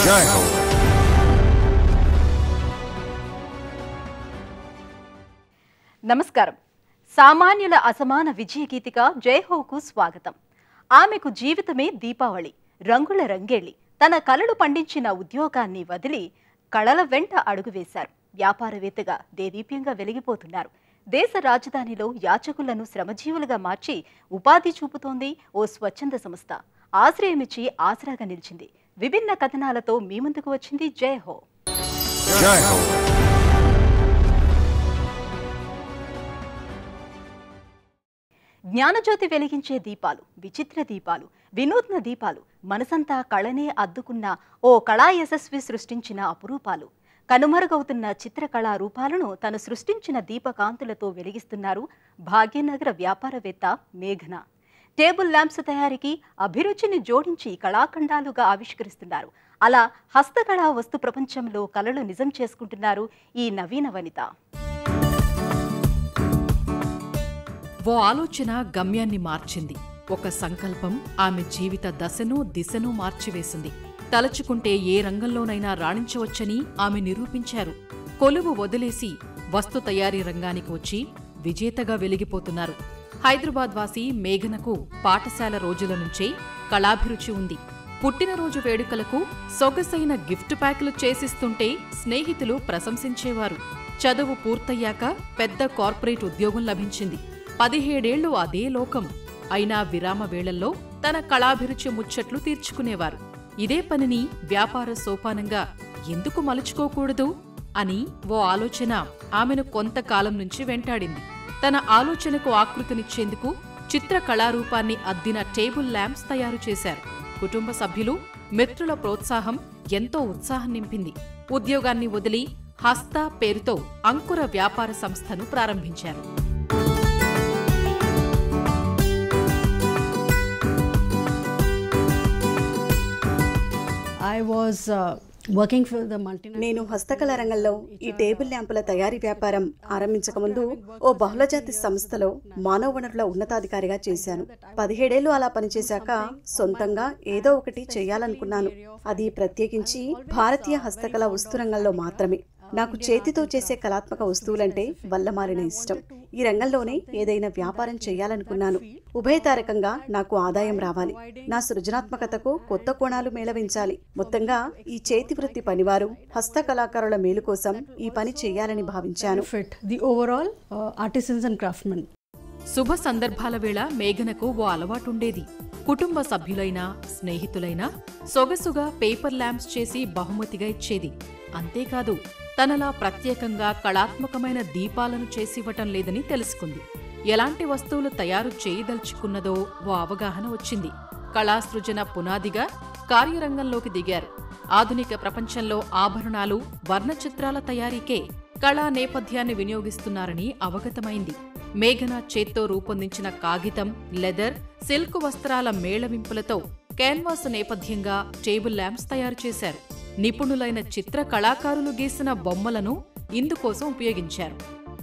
జై హో నమస్కారం సామాన్యుల అసమాన విజయ గీతిక జయహోకు స్వాగతం ఆమెకు జీవితమే దీపావళి రంగుల రంగేళి తన కలలు పండించిన ఉద్యోగాన్ని వదిలి కళల వెంట అడుగువేశారు వ్యాపారవేత్తగా దేదీప్యంగా వెలిగిపోతున్నారు దేశ రాజధానిలో యాచకులను శ్రమజీవులుగా మార్చి ఉపాధి చూపుతోంది ఓ స్వచ్ఛంద సంస్థ ఆశ్రయమిచ్చి ఆసరాగా నిలిచింది విభిన్న కథనాలతో మీ ముందుకు వచ్చింది జయహో జై హో జ్ఞానజ్యోతి వెలిగించే దీపాలు విచిత్ర దీపాలు వినూత్న దీపాలు మనసంతా కళనే అద్దుకున్న ఓ కళా యశస్వి సృష్టించిన అపురూపాలు కనుమరుగవుతున్న చిత్రకళా రూపాలను తను సృష్టించిన దీపకాంతులతో వెలిగిస్తున్నారు భాగ్యనగర వ్యాపారవేత్త మేఘన టేబుల్ ల్యాంప్స్ తయారీకి అభిరుచిని జోడించి కళాఖండాలుగా ఆవిష్కరిస్తున్నారు అలా హస్తకళా వస్తు ప్రపంచంలో కళలు నిజం చేసుకుంటున్నారు ఈ నవీన వనిత ఓ ఆలోచన గమ్యాన్ని మార్చింది ఒక సంకల్పం ఆమె జీవిత దశను దిశను మార్చివేసింది తలచుకుంటే ఏ రంగంలోనైనా రాణించవచ్చని ఆమె నిరూపించారు కొలువు వదిలేసి వస్తు తయారీ రంగానికి వచ్చి విజేతగా వెలిగిపోతున్నారు హైదరాబాద్ వాసి మేఘనకు పాఠశాల రోజుల నుంచే కళాభిరుచి ఉంది పుట్టినరోజు వేడుకలకు సొగసైన గిఫ్ట్ ప్యాకులు చేసిస్తుంటే స్నేహితులు ప్రశంసించేవారు చదువు పూర్తయ్యాక పెద్ద కార్పొరేట్ ఉద్యోగం లభించింది పదిహేడేళ్లు అదే లోకం అయినా విరామ వేళల్లో తన కళాభిరుచి ముచ్చట్లు తీర్చుకునేవారు ఇదే పనిని వ్యాపార సోపానంగా ఎందుకు మలుచుకోకూడదు అని ఓ ఆలోచన ఆమెను కొంతకాలం నుంచి వెంటాడింది తన ఆలోచనకు ఆకృతినిచ్చేందుకు చిత్ర కళారూపాన్ని అద్దిన టేబుల్ ల్యాంప్స్ తయారు చేశారు కుటుంబ సభ్యులు మిత్రుల ప్రోత్సాహం ఎంతో ఉత్సాహం నింపింది ఉద్యోగాన్ని వదిలి హస్త పేరుతో అంకుర వ్యాపార సంస్థను ప్రారంభించారు I was uh, working for the multinational. నేను హస్తకళ రంగంలో ఈ టేబుల్ ల్యాంపుల తయారీ వ్యాపారం ఆరంభించకముందు ఓ బహుళజాతి సంస్థలో మానవ వనరుల ఉన్నతాధికారిగా చేశాను పదిహేడేళ్లు అలా పనిచేశాక సొంతంగా ఏదో ఒకటి చేయాలనుకున్నాను అది ప్రత్యేకించి భారతీయ హస్తకళ వస్తు రంగంలో మాత్రమే నాకు చేతితో చేసే కళాత్మక వస్తువులంటే వల్లమారిన ఇష్టం ఈ రంగంలోనే ఏదైనా వ్యాపారం చేయాలనుకున్నాను ఉభయతారకంగా నాకు ఆదాయం రావాలి నా సృజనాత్మకతకు కొత్త కోణాలు మేళవించాలి మొత్తంగా ఈ చేతి వృత్తి పనివారు హస్తకళాకారుల మేలు కోసం ఈ పని చేయాలని భావించాను Fit the overall uh, artisans and craftsmen. శుభ సందర్భాల వేళ మేఘనకు ఓ అలవాటుండేది కుటుంబ సభ్యులైనా స్నేహితులైనా సొగసుగా పేపర్ ల్యాంప్స్ చేసి బహుమతిగా ఇచ్చేది అంతేకాదు తనలా ప్రత్యేకంగా కళాత్మకమైన దీపాలను చేసివ్వటం లేదని తెలుసుకుంది ఎలాంటి వస్తువులు తయారు చేయదలుచుకున్నదో ఓ అవగాహన వచ్చింది కళాసృజన పునాదిగా కార్యరంగంలోకి దిగారు ఆధునిక ప్రపంచంలో ఆభరణాలు వర్ణచిత్రాల తయారీకే కళా నేపథ్యాన్ని వినియోగిస్తున్నారని అవగతమైంది మేఘన చేత్తో రూపొందించిన కాగితం లెదర్ సిల్క్ వస్త్రాల మేళవింపులతో క్యాన్వాస్ నేపథ్యంగా టేబుల్ ల్యాంప్స్ తయారు చేశారు నిపుణులైన చిత్ర కళాకారులు గీసిన బొమ్మలను ఇందుకోసం ఉపయోగించారు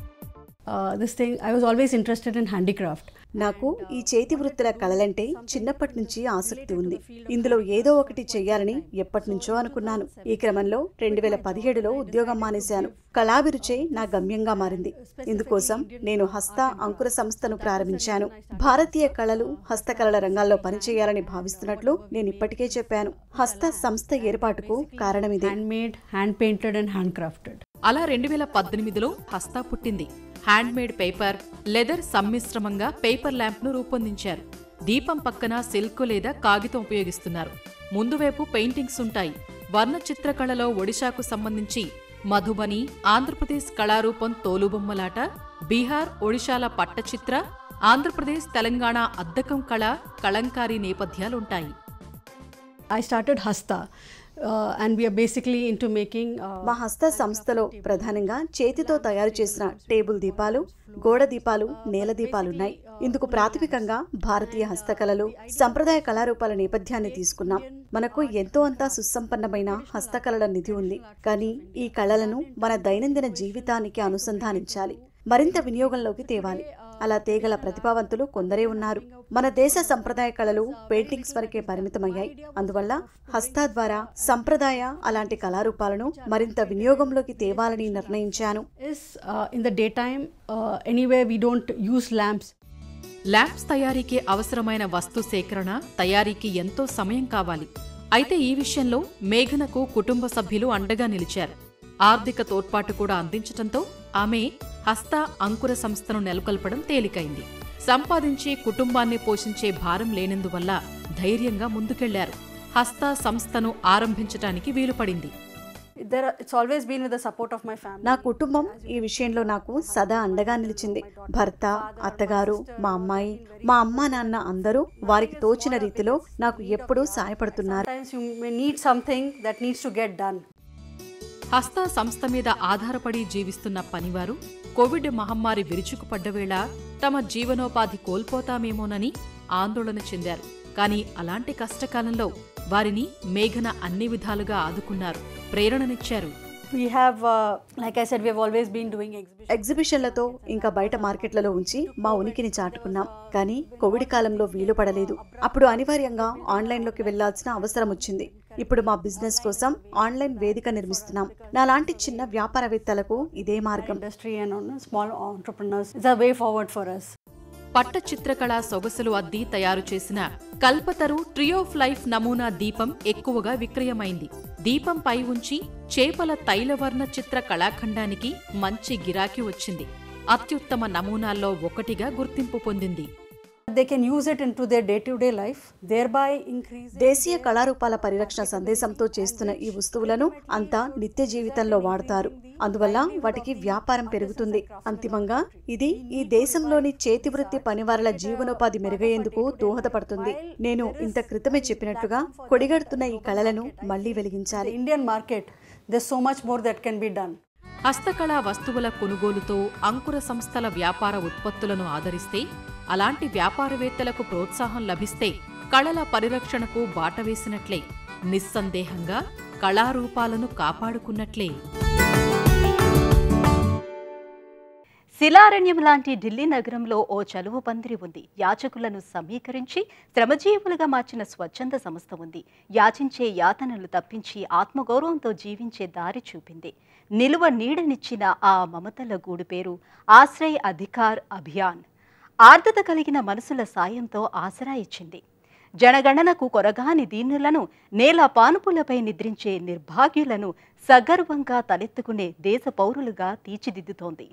Uh, this thing, I was always interested in handicraft. నాకు ఈ చేతి వృత్తుల కళలంటే చిన్నప్పటి నుంచి ఆసక్తి ఉంది ఇందులో ఏదో ఒకటి చెయ్యాలని ఎప్పటి నుంచో అనుకున్నాను ఈ క్రమంలో రెండు వేల పదిహేడులో ఉద్యోగం మానేశాను కళాభిరుచే నా గమ్యంగా మారింది ఇందుకోసం నేను హస్త అంకుర సంస్థను ప్రారంభించాను భారతీయ కళలు హస్తకళల రంగాల్లో పనిచేయాలని భావిస్తున్నట్లు నేను ఇప్పటికే చెప్పాను హస్త సంస్థ ఏర్పాటుకు కారణమిదే Handmade, hand painted, and handcrafted. అలా రెండు వేల పద్దెనిమిదిలో హస్తా పుట్టింది హ్యాండ్మేడ్ పేపర్ లెదర్ సమ్మిశ్రమంగా పేపర్ ల్యాంప్ను రూపొందించారు దీపం పక్కన సిల్క్ లేదా కాగితం ఉపయోగిస్తున్నారు ముందువైపు పెయింటింగ్స్ ఉంటాయి వర్ణ చిత్రకళలో ఒడిశాకు సంబంధించి మధుబని ఆంధ్రప్రదేశ్ కళారూపం తోలుబొమ్మలాట బీహార్ ఒడిశాల పట్టచిత్ర ఆంధ్రప్రదేశ్ తెలంగాణ అద్దకం కళ Kalamkari నేపథ్యాలుంటాయి I started Hasta, uh, and we are basically into making. Uh, మా హస్త సంస్థలో ప్రధానంగా చేతితో తయారు చేసిన టేబుల్ దీపాలు గోడ దీపాలు నేల దీపాలున్నాయి ఇందుకు ప్రాథమికంగా భారతీయ హస్తకళలు సంప్రదాయ కళారూపాల నేపథ్యాన్ని తీసుకున్నాం మనకు ఎంతో అంతా సుసంపన్నమైన హస్తకళల నిధి ఉంది కానీ ఈ కళలను మన దైనందిన జీవితానికి అనుసంధానించాలి మరింత వినియోగంలోకి తేవాలి అలా తేగల ప్రతిభావంతులు కొందరే ఉన్నారు మన దేశ సంప్రదాయ కళలు పెయింటింగ్స్ వరకే పరిమితమయ్యాయి అందువల్ల హస్తా ద్వారా సంప్రదాయ అలాంటి కళారూపాలను మరింత వినియోగంలోకి తేవాలని నిర్ణయించాను is uh, in the daytime, uh, anywhere we don't use lamps. Lamps తయారీకి అవసరమైన వస్తు సేకరణ తయారీకి ఎంతో సమయం కావాలి అయితే ఈ విషయంలో మేఘనకు కుటుంబ సభ్యులు అండగా నిలిచారు ఆర్థిక తోడ్పాటు కూడా అందించటంతో ఆమె హస్త అంకుర సంస్థను నెలకొల్పడం తేలికైంది సంపాదించి కుటుంబాన్ని పోషించే భారం లేనందువల్ల ధైర్యంగా ముందుకెళ్లారు హస్త సంస్థను ఆరంభించటానికి వీలుపడింది There, are, it's always been with the support of my family. నా కుటుంబం ఈ విషయంలో నాకు సదా అండగా నిలిచింది భర్త అత్తగారు మా అమ్మాయి మా అమ్మా నాన్న అందరూ వారికి తోచిన రీతిలో నాకు ఎప్పుడూ సాయపడుతున్నారు Sometimes you may need something that needs to get done. హస్త సంస్థ మీద ఆధారపడి జీవిస్తున్న పనివారు కోవిడ్ మహమ్మారి విరుచుకుపడ్డ వేళ తమ జీవనోపాధి కోల్పోతామేమోనని ఆందోళన చెందారు కానీ అలాంటి కష్టకాలంలో వారిని మేఘన అన్ని విధాలుగా ఆదుకున్నారు ప్రేరణనిచ్చారు We have, uh, like I said, we have always been doing exhibitions. ఎగ్జిబిషన్లతో ఇంకా బయట మార్కెట్లలో ఉంచి మా ఉనికిని చాటుకున్నాం కానీ కోవిడ్ కాలంలో వీలు పడలేదు అప్పుడు అనివార్యంగా ఆన్లైన్లోకి వెళ్లాల్సిన అవసరం వచ్చింది ఇప్పుడు మా బిజినెస్ కోసం ఆన్లైన్ వేదిక నిర్మిస్తున్నాం నాలాంటి చిన్న వ్యాపారవేత్తలకు ఇదే మార్గం Industry and on small entrepreneurs. It's a way forward for us. పట్ట చిత్రకళ సొగసులు అద్ది తయారు చేసిన కల్పతరు ట్రీ ఆఫ్ లైఫ్ నమూనా దీపం ఎక్కువగా విక్రయమైంది దీపం పై ఉంచి చేపల తైలవర్ణ చిత్ర కళాఖండానికి మంచి గిరాకీ వచ్చింది అత్యుత్తమ నమూనాల్లో ఒకటిగా గుర్తింపు పొందింది They can use it into their day-to-day life, thereby increasing. దేశీయ కళారూపాల పరిరక్షణ సందేశంతో చేస్తున్న ఈ వస్తువులను అంతా నిత్య జీవితంలో వాడతారు అందువల్ల వాటికి వ్యాపారం పెరుగుతుంది అంతిమంగా ఇది ఈ దేశంలోని చేతి వృత్తి పనివారుల జీవనోపాధి మెరుగయ్యేందుకు దోహదపడుతుంది నేను ఇంత క్రితమే చెప్పినట్టుగా కొడిగడుతున్న ఈ కళలను మళ్లీ The వెలిగించాలి Indian market, there's so much more that can be done. హస్తకళా వస్తువుల కొనుగోలుతో అంకుర సంస్థల వ్యాపార ఉత్పత్తులను ఆదరిస్తే అలాంటి వ్యాపారవేత్తలకు ప్రోత్సాహం లభిస్తే కళల పరిరక్షణకు బాట వేసినట్లే నిస్సందేహంగా కళారూపాలను కాపాడుకున్నట్లే శిలారణ్యం లాంటి ఢిల్లీ నగరంలో ఓ చలువ పందిరి ఉంది యాచకులను సమీకరించి శ్రమజీవులుగా మార్చిన స్వచ్ఛంద సంస్థ ఉంది యాచించే యాతనలు తప్పించి ఆత్మగౌరవంతో జీవించే దారి చూపింది నిలువ నీడనిచ్చిన ఆ మమతల గూడు పేరు ఆశ్రయ్ అధికార్ అభియాన్ ఆర్ద్రత కలిగిన మనసుల సాయంతో ఆసరా ఇచ్చింది జనగణనకు కొరగాని దీనులను నేల పానుపులపై నిద్రించే నిర్భాగ్యులను సగర్వంగా తలెత్తుకునే దేశ పౌరులుగా తీర్చిదిద్దుతోంది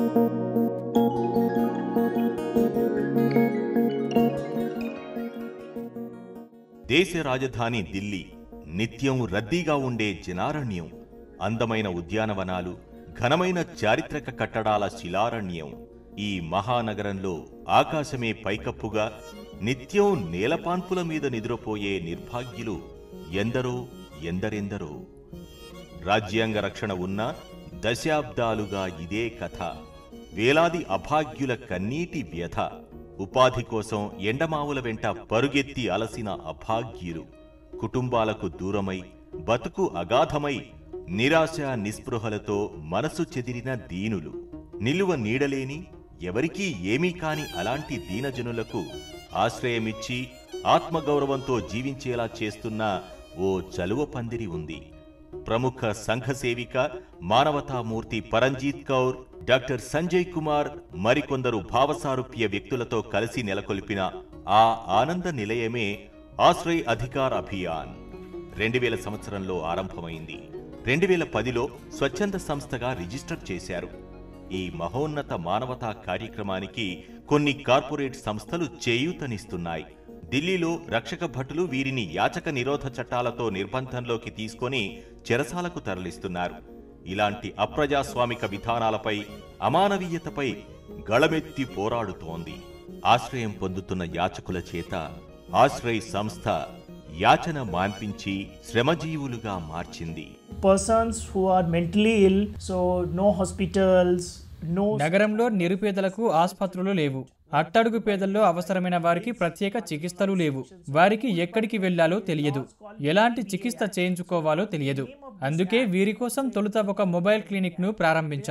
దేశ రాజధాని ఢిల్లీ నిత్యం రద్దీగా ఉండే జనారణ్యం అందమైన ఉద్యానవనాలు ఘనమైన చారిత్రక కట్టడాల శిలారణ్యం ఈ మహానగరంలో ఆకాశమే పైకప్పుగా నిత్యం నేలపాన్పుల మీద నిద్రపోయే నిర్భాగ్యులు ఎందరో ఎందరెందరో రాజ్యాంగ రక్షణ ఉన్న దశాబ్దాలుగా ఇదే కథ వేలాది అభాగ్యుల కన్నీటి వ్యథ ఉపాధి కోసం ఎండమావుల వెంట పరుగెత్తి అలసిన అభాగ్యులు కుటుంబాలకు దూరమై బతుకు అగాధమై నిరాశ నిస్పృహలతో మనసు చెదిరిన దీనులు నిలువ నీడలేని ఎవరికీ ఏమీ కాని అలాంటి దీనజనులకు ఆశ్రయమిచ్చి ఆత్మగౌరవంతో జీవించేలా చేస్తున్న ఓ చలువ పందిరి ఉంది ప్రముఖ సంఘ సేవిక మానవతామూర్తి పరంజీత్ కౌర్ డాక్టర్ సంజయ్ కుమార్ మరికొందరు భావసారూప్య వ్యక్తులతో కలిసి నెలకొల్పిన ఆ ఆనంద నిలయమే ఆశ్రయ్ అధికార్ అభియాన్ రెండు వేల సంవత్సరంలో ఆరంభమైంది రెండు వేల పదిలో స్వచ్ఛంద సంస్థగా రిజిస్టర్ చేశారు ఈ మహోన్నత మానవతా కార్యక్రమానికి కొన్ని కార్పొరేట్ సంస్థలు చేయూతనిస్తున్నాయి ఢిల్లీలో రక్షక భటులు వీరిని యాచక నిరోధ చట్టాలతో నిర్బంధంలోకి తీసుకొని చెరసాలకు తరలిస్తున్నారు ఇలాంటి అప్రజాస్వామిక విధానాలపై అమానవీయతపై గళమెత్తి పోరాడుతోంది ఆశ్రయం పొందుతున్న యాచకుల చేత ఆశ్రయ్ సంస్థ యాచన మాన్పించి శ్రమజీవులుగా మార్చింది persons who are mentally ill, so no hospitals, no నగరంలో నిరుపేదలకు ఆసుపత్రులు లేవు అట్టడుగు పేదల్లో అవసరమైన వారికి ప్రత్యేక చికిత్సలు లేవు వారికి ఎక్కడికి వెళ్లాలో తెలియదు ఎలాంటి చికిత్స చేయించుకోవాలో తెలియదు అందుకే వీరి కోసం తొలుత ఒక మొబైల్ క్లినిక్ ను ప్రారంభించాం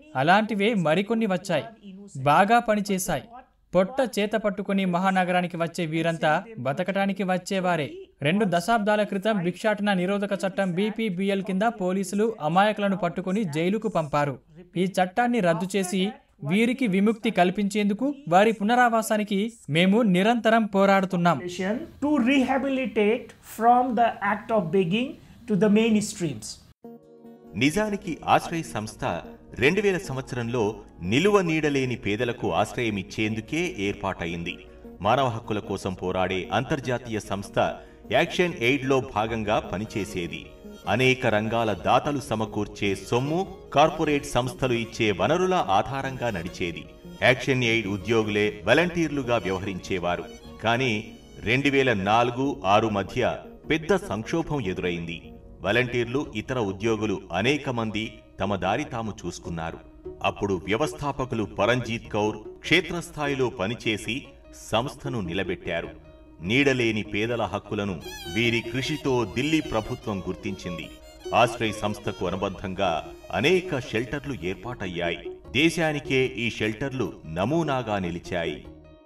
అలాంటివే మరికొన్ని వచ్చాయి బాగా పనిచేశాయి పొట్ట చేత పట్టుకుని మహానగరానికి వచ్చే వీరంతా బతకటానికి వచ్చేవారే రెండు దశాబ్దాల క్రితం భిక్షాటన నిరోధక చట్టం బీపీబీఎల్ కింద పోలీసులు అమాయకులను పట్టుకుని జైలుకు పంపారు ఈ చట్టాన్ని రద్దు చేసి వీరికి విముక్తి కల్పించేందుకు వారి పునరావాసానికి మేము నిరంతరం పోరాడుతున్నాం to rehabilitate from the act of begging to the mainstreams. నిజానికి ఆశ్రయ సంస్థ రెండు వేల సంవత్సరంలో నిలువ నీడలేని పేదలకు ఆశ్రయం ఇచ్చేందుకే ఏర్పాటైంది మానవ హక్కుల కోసం పోరాడే అంతర్జాతీయ సంస్థ యాక్షన్ ఎయిడ్లో భాగంగా పనిచేసేది అనేక రంగాల దాతలు సమకూర్చే సొమ్ము కార్పొరేట్ సంస్థలు ఇచ్చే వనరుల ఆధారంగా నడిచేది యాక్షన్ ఎయిడ్ ఉద్యోగులే వాలంటీర్లుగా వ్యవహరించేవారు కానీ రెండు వేల నాలుగు ఆరు మధ్య పెద్ద సంక్షోభం ఎదురైంది వాలంటీర్లు ఇతర ఉద్యోగులు అనేక మంది తమ దారి తాము చూసుకున్నారు అప్పుడు వ్యవస్థాపకులు పరంజీత్ కౌర్ క్షేత్రస్థాయిలో పనిచేసి సంస్థను నిలబెట్టారు నీడలేని పేదల హక్కులను వీరి కృషితో ఢిల్లీ ప్రభుత్వం గుర్తించింది ఆశ్రయ్ సంస్థకు అనుబంధంగా అనేక షెల్టర్లు ఏర్పాటయ్యాయి దేశానికే ఈ షెల్టర్లు నమూనాగా నిలిచాయి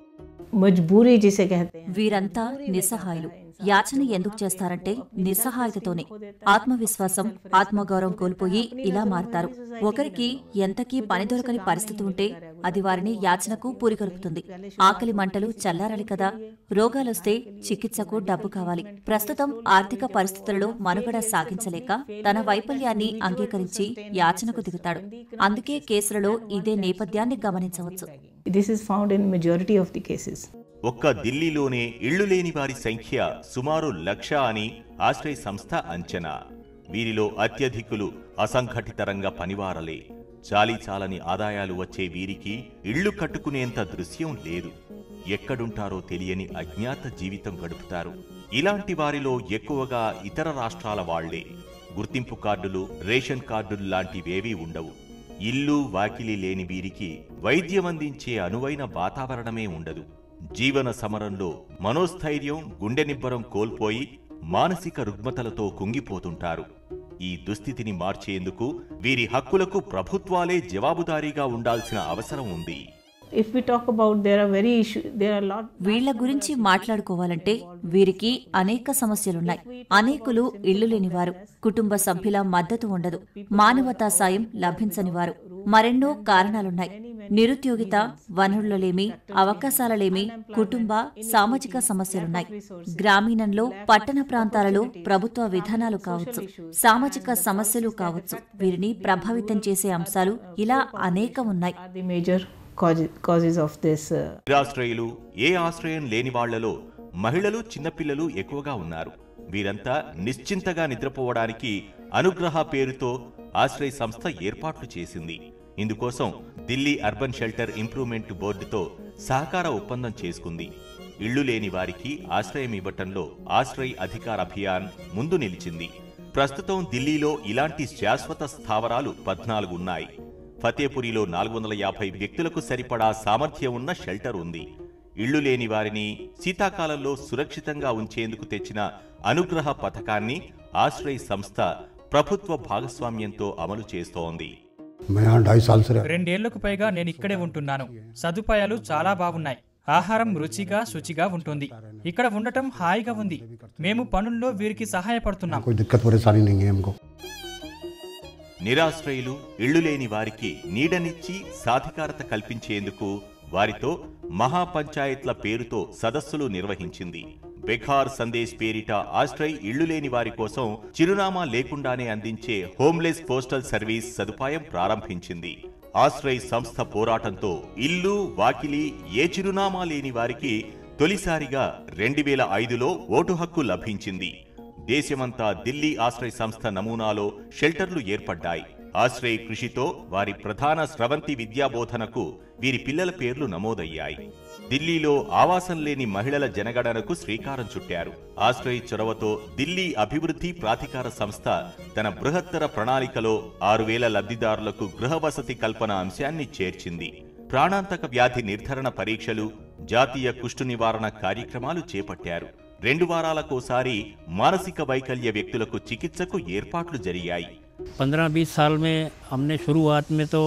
मजबूरी जिसे कहते हैं వీరంతా నిస్సహాయులు యాచన ఎందుకు చేస్తారంటే నిస్సహాయతతోనే ఆత్మవిశ్వాసం ఆత్మగౌరవం కోల్పోయి ఇలా మారతారు ఒకరికి ఎంతకీ పని దొరకని పరిస్థితి ఉంటే అది వారిని యాచనకు పూరికొల్పుతుంది ఆకలి మంటలు చల్లారాలి కదా రోగాలొస్తే చికిత్సకు డబ్బు కావాలి ప్రస్తుతం ఆర్థిక పరిస్థితులలో మనుగడ సాగించలేక తన వైఫల్యాన్ని అంగీకరించి యాచనకు దిగుతాడు అందుకే కేసులలో ఇదే నేపథ్యాన్ని గమనించవచ్చు This is found in majority of the cases. ఒక్క ఢిల్లీలోనే ఇళ్లు లేని వారి సంఖ్య సుమారు లక్ష అని ఆశ్రయ్ సంస్థ అంచనా వీరిలో అత్యధికులు అసంఘటిత రంగ పనివారలే చాలీ చాలని ఆదాయాలు వచ్చే వీరికి ఇళ్లు కట్టుకునేంత దృశ్యం లేదు ఎక్కడుంటారో తెలియని అజ్ఞాత జీవితం గడుపుతారు ఇలాంటి వారిలో ఎక్కువగా ఇతర రాష్ట్రాల వాళ్లే గుర్తింపు కార్డులు రేషన్ కార్డులు లాంటివేవీ ఉండవు ఇల్లు వాకిలి లేని వీరికి వైద్యం అందించే అనువైన వాతావరణమే ఉండదు జీవన సమరంలో మనోస్థైర్యం గుండె నిబ్బరం కోల్పోయి మానసిక రుగ్మతలతో కుంగిపోతుంటారు ఈ దుస్థితిని మార్చేందుకు వీరి హక్కులకు ప్రభుత్వాలే జవాబుదారీగా ఉండాల్సిన అవసరం ఉంది If we talk about there are very issue there are a lot వీళ్ల గురించి మాట్లాడుకోవాలంటే వీరికి అనేక సమస్యలున్నాయి అనేకులు ఇళ్లు లేనివారు కుటుంబ సభ్యుల మద్దతు ఉండదు మానవతా సాయం లభించని వారు మరెన్నో కారణాలున్నాయి నిరుద్యోగిత వనరులలేమి అవకాశాలలేమి కుటుంబ సామాజిక సమస్యలున్నాయి గ్రామీణంలో పట్టణ ప్రాంతాలలో ప్రభుత్వ విధానాలు కావచ్చు సామాజిక సమస్యలు కావచ్చు వీరిని ప్రభావితం చేసే అంశాలు ఇలా అనేకం ఉన్నాయి are the major causes causes of this uh, నిరాశ్రయులు ఏ ఆశ్రయం లేని వాళ్లలో మహిళలు చిన్నపిల్లలు ఎక్కువగా ఉన్నారు వీరంతా నిశ్చింతగా నిద్రపోవడానికి అనుగ్రహ పేరుతో ఆశ్రయ్ సంస్థ ఏర్పాట్లు చేసింది ఇందుకోసం ఢిల్లీ అర్బన్ షెల్టర్ ఇంప్రూవ్మెంట్ బోర్డుతో సహకార ఒప్పందం చేసుకుంది ఇళ్లు లేని వారికి ఆశ్రయం ఇవ్వటంలో ఆశ్రయ్ అధికార్ అభియాన్ ముందు నిలిచింది ప్రస్తుతం ఢిల్లీలో ఇలాంటి శాశ్వత స్థావరాలు పద్నాలుగు ఉన్నాయి ఫతేపురిలో నాలుగు వందల యాభై వ్యక్తులకు సరిపడా సామర్థ్యం ఉన్న షెల్టర్ ఉంది ఇళ్లు లేని వారిని శీతాకాలంలో సురక్షితంగా ఉంచేందుకు తెచ్చిన అనుగ్రహ పథకాన్ని ఆశ్రయ్ సంస్థ ప్రభుత్వ భాగస్వామ్యంతో అమలు చేస్తోంది मैं यहाँ ढाई साल से रह రెండేళ్లకు పైగా నేను ఇక్కడే ఉంటున్నాను సదుపాయాలు చాలా బాగున్నాయి ఆహారం రుచిగా శుచిగా ఉంటుంది ఇక్కడ ఉండటం హాయిగా ఉంది మేము పనుల్లో వీరికి సహాయపడుతున్నాం कोई दिक्कत परेशानी नहीं है हमको నిరాశ్రయులు ఇళ్లు లేని వారికి నీడనిచ్చి సాధికారత కల్పించేందుకు వారితో మహాపంచాయత్ల పేరుతో సదస్సులు నిర్వహించింది బెఖార్ సందేశ్ పేరిట ఆశ్రయ్ ఇళ్లు లేని వారి కోసం చిరునామా లేకుండానే అందించే హోమ్లెస్ పోస్టల్ సర్వీస్ సదుపాయం ప్రారంభించింది ఆశ్రయ్ సంస్థ పోరాటంతో ఇల్లు వాకిలి ఏ చిరునామా లేని వారికి తొలిసారిగా రెండు వేల ఐదులో ఓటు హక్కు లభించింది దేశమంతా ఢిల్లీ ఆశ్రయ్ సంస్థ నమూనాలో షెల్టర్లు ఏర్పడ్డాయి ఆశ్రయ్ కృషితో వారి ప్రధాన స్రవంతి విద్యాబోధనకు వీరి పిల్లల పేర్లు నమోదయ్యాయి ఢిల్లీలో ఆవాసం లేని మహిళల జనగణనకు శ్రీకారం చుట్టారు ఆశ్రయ్ చొరవతో ఢిల్లీ అభివృద్ధి ప్రాధికార సంస్థ తన బృహత్తర ప్రణాళికలో ఆరు వేల లబ్ధిదారులకు గృహ వసతి కల్పన అంశాన్ని చేర్చింది ప్రాణాంతక వ్యాధి నిర్ధారణ పరీక్షలు జాతీయ కుష్టు నివారణ కార్యక్రమాలు చేపట్టారు రెండు వారాలకోసారి మానసిక వైకల్య వ్యక్తులకు చికిత్సకు ఏర్పాట్లు జరిగాయి पंद्रह बीस साल में हमने शुरुआत में तो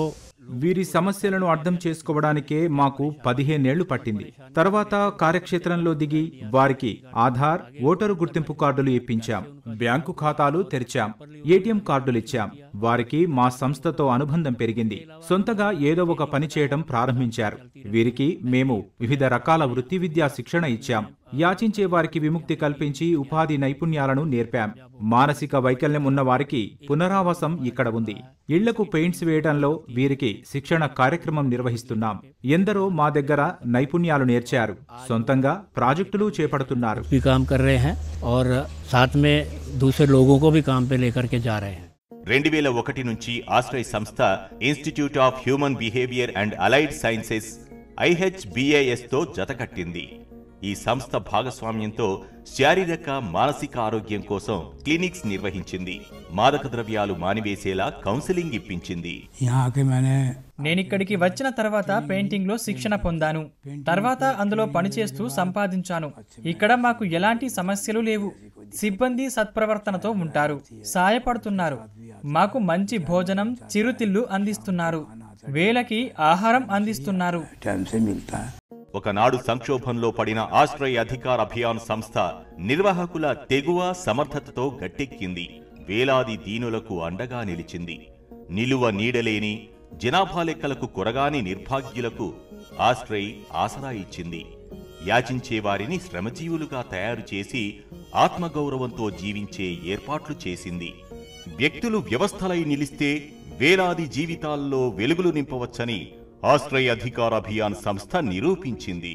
వీరి సమస్యలను అర్థం చేసుకోవడానికే మాకు పదిహేనేళ్లు పట్టింది తర్వాత కార్యక్షేత్రంలో దిగి వారికి ఆధార్ ఓటరు గుర్తింపు కార్డులు ఇప్పించాం బ్యాంకు ఖాతాలు తెరిచాం ఏటీఎం కార్డులు ఇచ్చాం వారికి మా సంస్థతో అనుబంధం పెరిగింది సొంతగా ఏదో ఒక పని చేయడం ప్రారంభించారు వీరికి మేము వివిధ రకాల వృత్తి విద్యా శిక్షణ ఇచ్చాం యాచించే వారికి విముక్తి కల్పించి ఉపాధి నైపుణ్యాలను నేర్పాం మానసిక వైకల్యం ఉన్న వారికి పునరావాసం ఇక్కడ ఉంది ఇళ్లకు పెయింట్స్ వేయడంలో వీరికి శిక్షణ కార్యక్రమం నిర్వహిస్తున్నాం ఎందరో మా దగ్గర నైపుణ్యాలు నేర్చారు సొంతంగా ప్రాజెక్టులు చేపడుతున్నారు भी काम कर रहे हैं और साथ में दूसरे लोगों को भी काम पे लेकर के जा रहे हैं రెండు వేల ఒకటి నుంచి ఆశ్రయ్ సంస్థ institute of human behaviour and allied sciences ఐహెచ్బిఏఎస్తో జతకట్టింది ఈ సంస్థ భాగస్వామ్యంతో శారీరక మానసిక ఆరోగ్యం కోసం క్లినిక్స్ నిర్వహించింది మాదక ద్రవ్యాలు మానివేసేలా కౌన్సిలింగ్ ఇప్పించింది यहाँ आके मैंने నేనిక్కడికి వచ్చిన తర్వాత పెయింటింగ్ లో శిక్షణ పొందాను తర్వాత అందులో పనిచేస్తూ సంపాదించాను ఇక్కడ మాకు ఎలాంటి సమస్యలు లేవు సిబ్బంది సత్ప్రవర్తనతో ఉంటారు సాయపడుతున్నారు మాకు మంచి భోజనం చిరుతిళ్ళు అందిస్తున్నారు వేలకి ఆహారం అందిస్తున్నారు टाइम से मिलता है ఒకనాడు సంక్షోభంలో పడిన ఆశ్రయ్ అధికార్ అభియాన్ సంస్థ నిర్వాహకుల తెగువ సమర్థతతో గట్టెక్కింది వేలాది దీనులకు అండగా నిలిచింది నిలువ నీడలేని జనాభా లెక్కలకు కొరగాని నిర్భాగ్యులకు ఆశ్రయ్ ఆసరా ఇచ్చింది యాచించే వారిని శ్రమజీవులుగా తయారు చేసి ఆత్మగౌరవంతో జీవించే ఏర్పాట్లు చేసింది వ్యక్తులు వ్యవస్థలై నిలిస్తే వేలాది జీవితాల్లో వెలుగులు నింపవచ్చని ఆశ్రయ్ అధికార్ అభియాన్ సంస్థ నిరూపించింది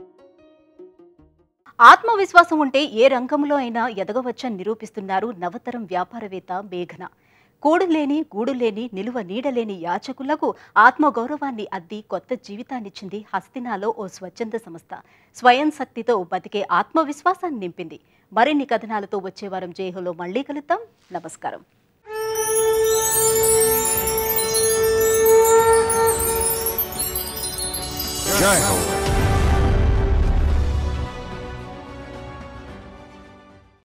ఆత్మవిశ్వాసం ఉంటే ఏ రంగంలో అయినా ఎదగవచ్చని నిరూపిస్తున్నారు నవతరం వ్యాపారవేత్త మేఘన కూడులేని గూడులేని నిలువ నీడలేని యాచకులకు ఆత్మగౌరవాన్ని అద్ది కొత్త జీవితాన్నిచ్చింది హస్తినాలో ఓ స్వచ్ఛంద సంస్థ స్వయం శక్తితో బతికే ఆత్మవిశ్వాసాన్ని నింపింది మరిన్ని కథనాలతో వచ్చే వారం జైహోలో మళ్ళీ కలుద్దాం నమస్కారం జై హో